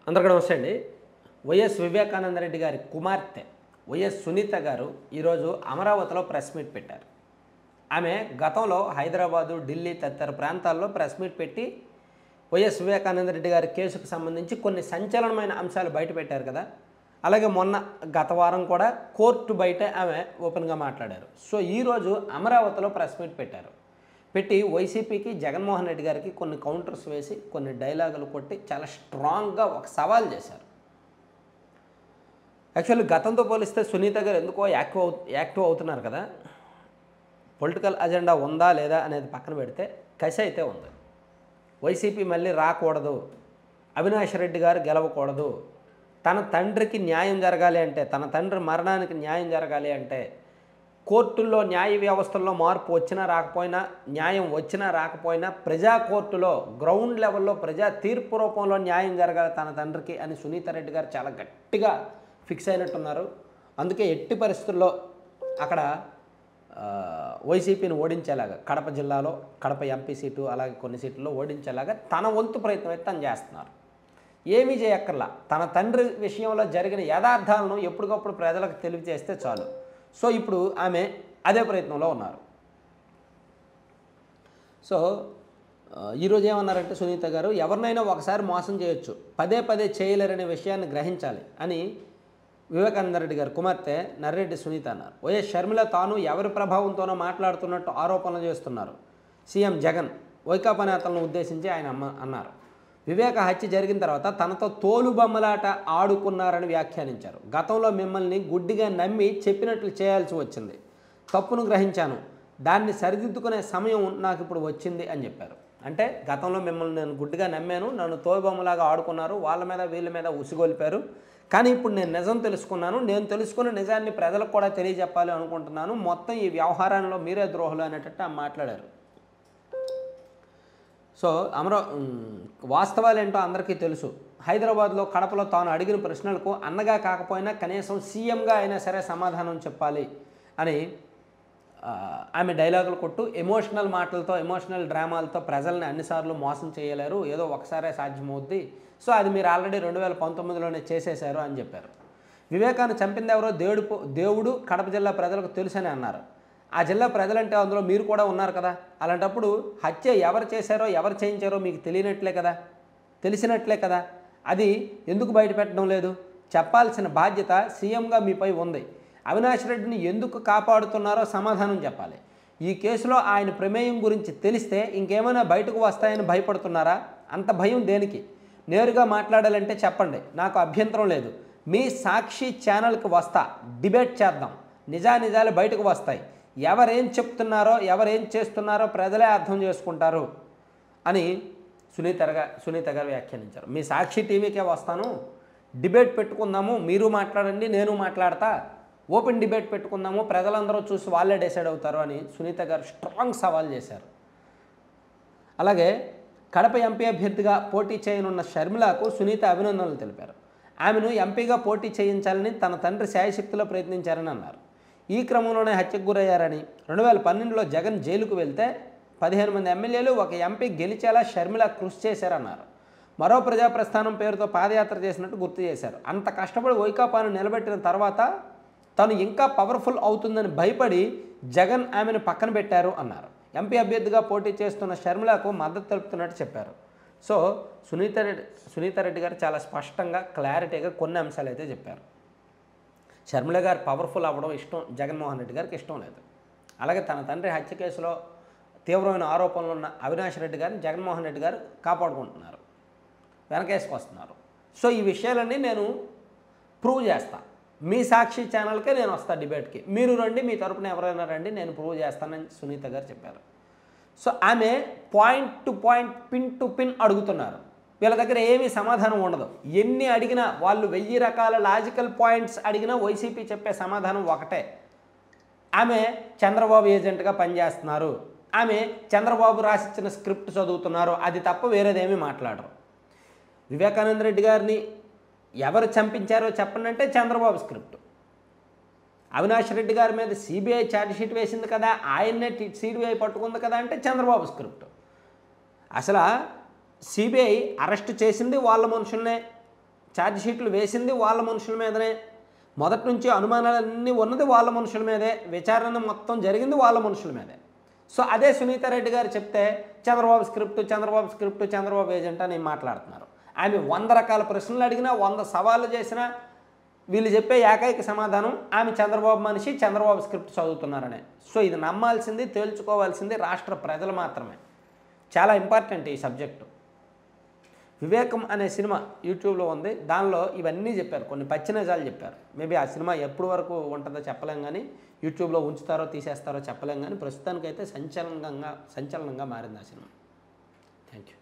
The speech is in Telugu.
అందరికీ నమస్తే అండి వైఎస్ వివేకానంద రెడ్డి గారి కుమార్తె వైఎస్ సునీత గారు ఈరోజు అమరావతిలో ప్రెస్ మీట్ పెట్టారు ఆమె గతంలో హైదరాబాదు ఢిల్లీ తదితర ప్రాంతాల్లో ప్రెస్ మీట్ పెట్టి వైఎస్ వివేకానంద రెడ్డి గారి కేసుకు సంబంధించి కొన్ని సంచలనమైన అంశాలు బయట పెట్టారు కదా అలాగే మొన్న గత వారం కూడా కోర్టు బయట ఆమె ఓపెన్గా మాట్లాడారు సో ఈరోజు అమరావతిలో ప్రెస్ మీట్ పెట్టారు పెట్టి వైసీపీకి జగన్మోహన్ రెడ్డి గారికి కొన్ని కౌంటర్స్ వేసి కొన్ని డైలాగులు కొట్టి చాలా స్ట్రాంగ్గా ఒక సవాల్ చేశారు యాక్చువల్లీ గతంతో పోలిస్తే సునీత గారు ఎందుకో యాక్టివ్ అవు యాక్టివ్ అవుతున్నారు కదా పొలిటికల్ అజెండా ఉందా లేదా అనేది పక్కన పెడితే కసి అయితే ఉంది వైసీపీ మళ్ళీ రాకూడదు అవినాష్ రెడ్డి గారు గెలవకూడదు తన తండ్రికి న్యాయం జరగాలి అంటే తన తండ్రి మరణానికి న్యాయం జరగాలి అంటే కోర్టుల్లో న్యాయ వ్యవస్థల్లో మార్పు వచ్చినా రాకపోయినా న్యాయం వచ్చినా రాకపోయినా ప్రజా కోర్టులో గ్రౌండ్ లెవెల్లో ప్రజా తీర్పు రూపంలో న్యాయం జరగాలి తన తండ్రికి అని సునీత రెడ్డి గారు చాలా గట్టిగా ఫిక్స్ అయినట్టున్నారు అందుకే ఎట్టి పరిస్థితుల్లో అక్కడ ఆ, వైసీపీని ఓడించేలాగా కడప జిల్లాలో కడప ఎంపీ సీటు అలాగే కొన్ని సీట్లలో ఓడించేలాగా తన వంతు ప్రయత్నం అయితే తను చేస్తున్నారు ఏమీ చేయక్కర్లా తన తండ్రి విషయంలో జరిగిన యథార్థాలను ఎప్పటికప్పుడు ప్రజలకు తెలియజేస్తే చాలు సో ఇప్పుడు ఆమె అదే ప్రయత్నంలో ఉన్నారు సో ఆ, ఈరోజు ఏమన్నారంటే సునీత గారు ఎవరినైనా ఒకసారి మోసం చేయొచ్చు పదే పదే చేయలేరనే విషయాన్ని గ్రహించాలి అని వివేకానంద రెడ్డి గారు కుమార్తె నర్రెడ్డి సునీత అన్నారు వైఎస్ షర్మిల తాను ఎవరి ప్రభావంతోనో మాట్లాడుతున్నట్టు ఆరోపణలు చేస్తున్నారు సీఎం జగన్ వైకాపా నేతలను ఉద్దేశించి ఆయన అమ్మ అన్నారు వివేక హత్య జరిగిన తర్వాత తనతో తోలుబొమ్మలాట ఆడుకున్నారని వ్యాఖ్యానించారు గతంలో మిమ్మల్ని గుడ్డిగా నమ్మి చెప్పినట్లు చేయాల్సి వచ్చింది తప్పును గ్రహించాను దాన్ని సరిదిద్దుకునే సమయం నాకు ఇప్పుడు వచ్చింది అని చెప్పారు అంటే గతంలో మిమ్మల్ని నేను గుడ్డిగా నమ్మాను నన్ను తోలుబొమ్మలాగా ఆడుకున్నారు వాళ్ళ మీద వీళ్ళ మీద ఉసిగొల్పారు కానీ ఇప్పుడు నేను నిజం తెలుసుకున్నాను నేను తెలుసుకున్న నిజాన్ని ప్రజలకు కూడా తెలియజెప్పాలి అనుకుంటున్నాను మొత్తం ఈ వ్యవహారంలో మీరే ద్రోహులు అనేటట్టు ఆమె మాట్లాడారు సో అమరా ఉమ్, వాస్తవాలు ఏంటో అందరికీ తెలుసు హైదరాబాద్లో కడపలో తాను అడిగిన ప్రశ్నలకు అన్నగా కాకపోయినా కనీసం సీఎంగా అయినా సరే సమాధానం చెప్పాలి అని ఆ, ఆమె డైలాగులు కొట్టు ఎమోషనల్ మాటలతో ఎమోషనల్ డ్రామాలతో ప్రజల్ని అన్నిసార్లు మోసం చేయలేరు ఏదో ఒకసారే సాధ్యమవుద్ది సో అది మీరు ఆల్రెడీ రెండు వేల పంతొమ్మిదిలోనే చేసేశారు అని చెప్పారు వివేకాన్ని చంపింది ఎవరో దేవుడు పో- దేవుడు కడప జిల్లా ప్రజలకు తెలుసని అన్నారు ఆ జిల్లా ప్రజలంటే అందులో మీరు కూడా ఉన్నారు కదా అలాంటప్పుడు హత్య ఎవరు చేశారో ఎవరు చేయించారో మీకు తెలియనట్లే కదా తెలిసినట్లే కదా అది ఎందుకు బయటపెట్టడం లేదు చెప్పాల్సిన బాధ్యత సీఎంగా మీపై ఉంది అవినాష్ రెడ్డిని ఎందుకు కాపాడుతున్నారో సమాధానం చెప్పాలి ఈ కేసులో ఆయన ప్రమేయం గురించి తెలిస్తే ఇంకేమైనా బయటకు వస్తాయని భయపడుతున్నారా అంత భయం దేనికి నేరుగా మాట్లాడాలంటే చెప్పండి నాకు అభ్యంతరం లేదు మీ సాక్షి ఛానల్కి వస్తా డిబేట్ చేద్దాం నిజానిజాలు బయటకు వస్తాయి ఎవరేం చెప్తున్నారో ఎవరేం చేస్తున్నారో ప్రజలే అర్థం చేసుకుంటారు అని సునీత గా సునీత గారు వ్యాఖ్యానించారు మీ సాక్షి టీవీకే వస్తాను డిబేట్ పెట్టుకుందాము మీరు మాట్లాడండి నేను మాట్లాడతా ఓపెన్ డిబేట్ పెట్టుకుందాము ప్రజలందరూ చూసి వాళ్ళే డిసైడ్ అవుతారు అని సునీత గారు స్ట్రాంగ్ సవాల్ చేశారు అలాగే కడప ఎంపీ అభ్యర్థిగా పోటీ చేయనున్న షర్మిలకు సునీత అభినందనలు తెలిపారు ఆమెను ఎంపీగా పోటీ చేయించాలని తన తండ్రి శాయశక్తిలో ప్రయత్నించారని అన్నారు ఈ క్రమంలోనే హత్యకు గురయ్యారని రెండు వేల పన్నెండులో జగన్ జైలుకు వెళ్తే పదిహేను మంది ఎమ్మెల్యేలు ఒక ఎంపీ గెలిచేలా షర్మిల కృషి చేశారన్నారు మరో ప్రజా ప్రస్థానం పేరుతో పాదయాత్ర చేసినట్టు గుర్తు చేశారు అంత కష్టపడి వైకాపాను నిలబెట్టిన తర్వాత తను ఇంకా పవర్ఫుల్ అవుతుందని భయపడి జగన్ ఆమెను పక్కన పెట్టారు అన్నారు ఎంపీ అభ్యర్థిగా పోటీ చేస్తున్న షర్మిలకు మద్దతు తెలుపుతున్నట్టు చెప్పారు సో సునీత రెడ్డి సునీత రెడ్డి గారు చాలా స్పష్టంగా క్లారిటీగా కొన్ని అంశాలు అయితే చెప్పారు షర్మిల గారు పవర్ఫుల్ అవ్వడం ఇష్టం జగన్మోహన్ రెడ్డి గారికి ఇష్టం లేదు అలాగే తన తండ్రి హత్య కేసులో తీవ్రమైన ఆరోపణలు ఉన్న అవినాష్ రెడ్డి గారిని జగన్మోహన్ రెడ్డి గారు కాపాడుకుంటున్నారు వెనకేసుకొస్తున్నారు సో ఈ విషయాలన్నీ నేను ప్రూవ్ చేస్తా మీ సాక్షి ఛానల్కే నేను వస్తా డిబేట్కి మీరు రండి మీ తరపున ఎవరైనా రండి నేను ప్రూవ్ చేస్తానని సునీత గారు చెప్పారు సో ఆమె point to point pin to pin అడుగుతున్నారు వీళ్ళ దగ్గర ఏమీ సమాధానం ఉండదు ఎన్ని అడిగినా వాళ్ళు వెయ్యి రకాల లాజికల్ పాయింట్స్ అడిగినా వైసీపీ చెప్పే సమాధానం ఒకటే ఆమె చంద్రబాబు ఏజెంట్గా పనిచేస్తున్నారు ఆమె చంద్రబాబు రాసిచ్చిన స్క్రిప్ట్ చదువుతున్నారు అది తప్ప వేరేదేమీ మాట్లాడరు వివేకానంద రెడ్డి గారిని ఎవరు చంపించారో చెప్పండి అంటే చంద్రబాబు స్క్రిప్ట్ అవినాష్ రెడ్డి గారి మీద సిబిఐ ఛార్జ్షీట్ వేసింది కదా ఆయన్నే సిబిఐ పట్టుకుంది కదా అంటే చంద్రబాబు స్క్రిప్ట్ అసలు సిబిఐ అరెస్ట్ చేసింది వాళ్ళ మనుషుల్నే ఛార్జ్ షీట్లు వేసింది వాళ్ళ మనుషుల మీదనే మొదటి నుంచి అనుమానాలన్నీ ఉన్నది వాళ్ళ మనుషుల మీదే విచారణ మొత్తం జరిగింది వాళ్ళ మనుషుల మీదే సో అదే సునీత రెడ్డి గారు చెప్తే Chandrababu script Chandrababu script Chandrababu agent అని మాట్లాడుతున్నారు ఆమె వంద రకాల ప్రశ్నలు అడిగినా వంద సవాళ్ళు చేసినా వీళ్ళు చెప్పే ఏకైక సమాధానం ఆమె చంద్రబాబు మనిషి చంద్రబాబు స్క్రిప్ట్ చదువుతున్నారనే సో ఇది నమ్మాల్సింది తేల్చుకోవాల్సింది రాష్ట్ర ప్రజలు మాత్రమే చాలా ఇంపార్టెంట్ ఈ సబ్జెక్టు వివేకం అనే సినిమా యూట్యూబ్లో ఉంది దానిలో ఇవన్నీ చెప్పారు కొన్ని పచ్చి నిజాలు చెప్పారు మేబీ ఆ సినిమా ఎప్పుడు వరకు ఉంటుందో చెప్పలేం కానీ యూట్యూబ్లో ఉంచుతారో తీసేస్తారో చెప్పలేం కానీ ప్రస్తుతానికైతే సంచలనంగా సంచలనంగా మారింది ఆ సినిమా థ్యాంక్ యూ